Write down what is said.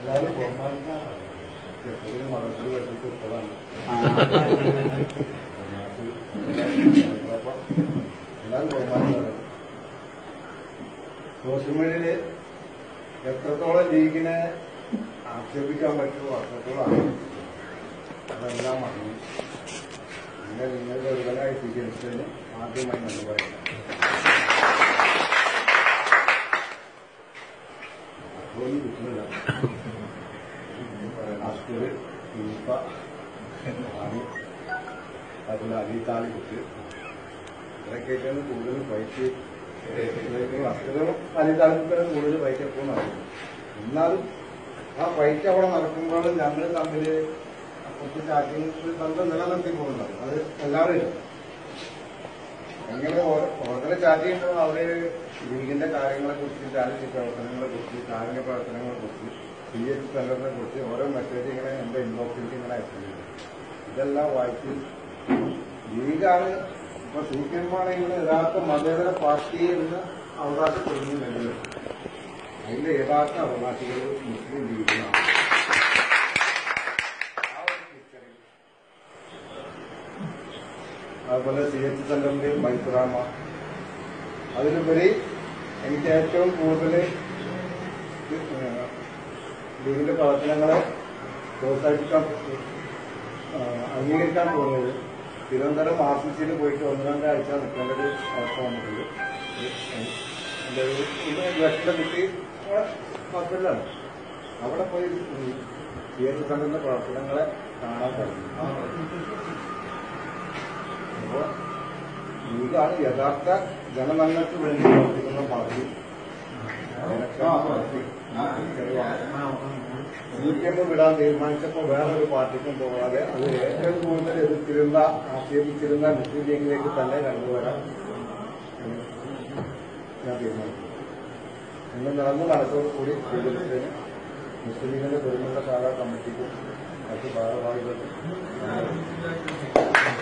എല്ലാവരും ബഹുമാനിക്കാനാണ് എപ്പോഴും മതത്തിൽ വെച്ചിട്ട് ഇപ്പോഴാണ് എല്ലാവരും ബഹുമാനിക്കാറ് സോഷ്യൽ മീഡിയയില് എത്രത്തോളം ലീഗിനെ ആക്ഷേപിക്കാൻ പറ്റുമോ അത്രത്തോളം ആണ് അതെല്ലാം മറന്നു പിന്നെ നിങ്ങളുടെ ഒരുവനായി സ്വീകരിച്ചതിന് ആദ്യമായി നന്ദി പറയാം അതൊന്നും കിട്ടുന്നില്ല അസ്കർ ഇനിപ്പ ആണ് അതിൽ അലിത്താലി കുട്ടി ഇവരൊക്കെയാണ് കൂടുതൽ പൈസ അസ്കറും അലിത്താലിക്കാരും കൂടുതൽ പൈസ എപ്പോഴും നടക്കും എന്നാലും ആ പൈസ അവിടെ നടക്കുമ്പോഴും ഞങ്ങൾ തമ്മിൽ കുറച്ച് ചാറ്റിംഗ് ബന്ധം നിലനിർത്തി പോകുന്നുണ്ട് അത് എല്ലാവരും ഇല്ല. എങ്ങനെ ഓരോ- ഓരോരുത്തരെ ചാറ്റ് ചെയ്യുമ്പോൾ അവര് ലീഗിന്റെ കാര്യങ്ങളെ കുറിച്ച് ചാരിറ്റി പ്രവർത്തനങ്ങളെ കുറിച്ച് കാരുണ്യ പ്രവർത്തനങ്ങളെ കുറിച്ച് പി എച്ച് സെന്ററിനെ കുറിച്ച് ഓരോ മെസ്സേജ് ഇങ്ങനെ എന്റെ ഇൻബോക്സിലേക്ക് ഇങ്ങനെ അയച്ചിട്ടുണ്ട് ഇതെല്ലാം വായിച്ച് ലീഗാണ് ഇപ്പൊ സി പി എം ആണെങ്കിൽ യഥാർത്ഥ മതേതര പാർട്ടി എന്ന് അവകാശപ്പെടുന്നില്ലെങ്കിൽ അതിന്റെ യഥാർത്ഥ അവകാശികൾ മുസ്ലിം ലീഗിനാണ് ആ ഒരു തിരിച്ചറിവ് അതുപോലെ സി എച്ച് സെന്ററിന്റെ ബൈത്തുറാമ അതിലുപരി എനിക്ക് ഏറ്റവും കൂടുതൽ ലീഗിന്റെ പ്രവർത്തനങ്ങളെ പ്രോത്സാഹിപ്പിക്കാൻ ആ, അംഗീകരിക്കാൻ തോന്നിയത് തിരുവനന്തപുരം ആർ സി സിയിൽ പോയിട്ട് ഒന്ന് രണ്ടാഴ്ച നിൽക്കേണ്ട ഒരു അവസ്ഥ വന്നിട്ടുണ്ട് എൻ്റെ ഒരു ലക്ഷത്തിന്റെ കുട്ടി ഹോസ്പിറ്റലാണ് അവിടെ പോയി സി എച്ച് സെന്ററിന്റെ പ്രവർത്തനങ്ങളെ കാണാൻ കഴിഞ്ഞു അപ്പോ ലീഗാണ് യഥാർത്ഥ ജനനന്മയ്ക്ക് വേണ്ടി പ്രവർത്തിക്കുന്ന പാർട്ടി സി പി എം വിടാൻ തീരുമാനിച്ചപ്പോൾ വേറൊരു പാർട്ടിക്കും പോകാതെ അത് ഏറ്റവും കൂടുതൽ എതിർത്തിരുന്ന ആക്ഷേപിച്ചിരുന്ന മുസ്ലിം ലീഗിലേക്ക് തന്നെ കൊണ്ടുവരാൻ എന്ന് ഞാൻ തീരുമാനിച്ചു ഇന്ന് നടന്ന നടത്തോടു കൂടി സ്വീകരിച്ചതിന് മുസ്ലിം ലീഗിന്റെ പെരുമുള്ള ശാഖാ കമ്മിറ്റിക്കും മറ്റു ഭാരവാഹികൾക്കും